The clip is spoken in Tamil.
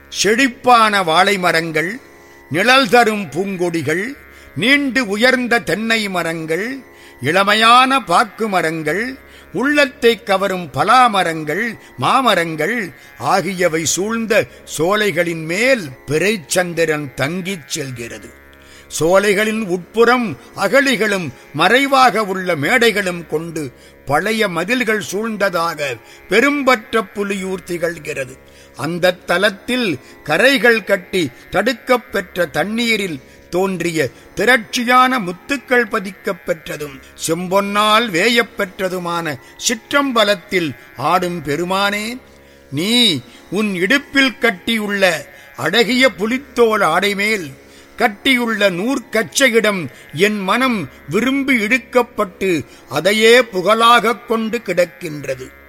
செழிப்பான வாழை மரங்கள் நிழல் தரும் பூங்கொடிகள் நீண்டு உயர்ந்த தென்னை மரங்கள் இளமையான பாக்கு மரங்கள் உள்ளத்தை கவரும் பலா மரங்கள் மாமரங்கள் ஆகியவை சூழ்ந்த சோலைகளின் மேல் பிறைச்சந்திரன் தங்கிச் செல்கிறது சோலைகளின் உட்புறம் அகழிகளும் மறைவாக உள்ள மேடைகளும் கொண்டு பழைய மதில்கள் சூழ்ந்ததாக பெரும்பற்ற புலியூர் திகழ்கிறது அந்த தலத்தில் கரைகள் கட்டி தடுக்கப் பெற்ற தண்ணீரில் தோன்றிய திரட்சியான முத்துக்கள் பதிக்கப் பெற்றதும் செம்பொன்னால் வேயப் பெற்றதுமான சிற்றம்பலத்தில் ஆடும் பெருமானே நீ உன் இடுப்பில் கட்டியுள்ள அழகிய புலித்தோல் ஆடைமேல் கட்டியுள்ள நூற்கச்சையிடம் என் மனம் விரும்பி இழுக்கப்பட்டு அதையே புகழாகக் கொண்டு கிடக்கின்றது